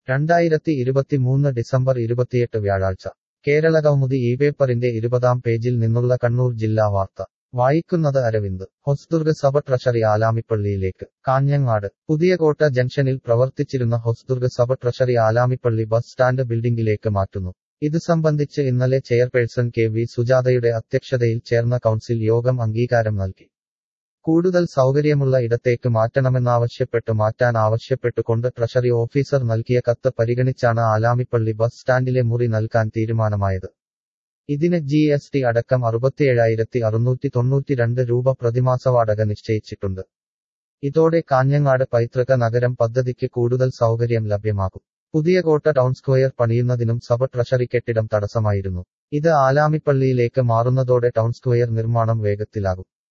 രണ്ടായിരത്തി ഇരുപത്തിമൂന്ന് ഡിസംബർ ഇരുപത്തിയെട്ട് വ്യാഴാഴ്ച കേരളകൗമുദി ഈ പേപ്പറിന്റെ ഇരുപതാം പേജിൽ നിന്നുള്ള കണ്ണൂർ ജില്ലാ വാർത്ത വായിക്കുന്നത് അരവിന്ദ് ഹൊസ്ദുർഗ് സഭ ട്രഷറി ആലാമിപ്പള്ളിയിലേക്ക് കാഞ്ഞങ്ങാട് പുതിയകോട്ട ജംഗ്ഷനിൽ പ്രവർത്തിച്ചിരുന്ന ഹൊസ്ദുർഗ് സഭ ട്രഷറി ആലാമിപ്പള്ളി ബസ് സ്റ്റാൻഡ് ബിൽഡിംഗിലേക്ക് മാറ്റുന്നു ഇത് സംബന്ധിച്ച് ഇന്നലെ ചെയർപേഴ്സൺ കെ വി സുജാതയുടെ അധ്യക്ഷതയിൽ ചേർന്ന കൗൺസിൽ യോഗം അംഗീകാരം നൽകി കൂടുതൽ സൗകര്യമുള്ള ഇടത്തേക്ക് മാറ്റണമെന്നാവശ്യപ്പെട്ട് മാറ്റാൻ ആവശ്യപ്പെട്ടുകൊണ്ട് ട്രഷറി ഓഫീസർ നൽകിയ കത്ത് പരിഗണിച്ചാണ് ആലാമിപ്പള്ളി ബസ് സ്റ്റാൻഡിലെ മുറി നൽകാൻ തീരുമാനമായത് ഇതിന് ജി എസ് ടി അടക്കം അറുപത്തിയേഴായിരത്തി അറുന്നൂറ്റി തൊണ്ണൂറ്റിരണ്ട് രൂപ പ്രതിമാസ വാടക നിശ്ചയിച്ചിട്ടുണ്ട് ഇതോടെ കാഞ്ഞങ്ങാട് പൈതൃക നഗരം പദ്ധതിക്ക് കൂടുതൽ സൗകര്യം ലഭ്യമാകും പുതിയ കോട്ട ടൗൺ സ്ക്വയർ പണിയുന്നതിനും സഭ ട്രഷറി കെട്ടിടം തടസ്സമായിരുന്നു ഇത് ആലാമിപ്പള്ളിയിലേക്ക് മാറുന്നതോടെ ടൗൺ സ്ക്വയർ നിർമ്മാണം വേഗത്തിലാകും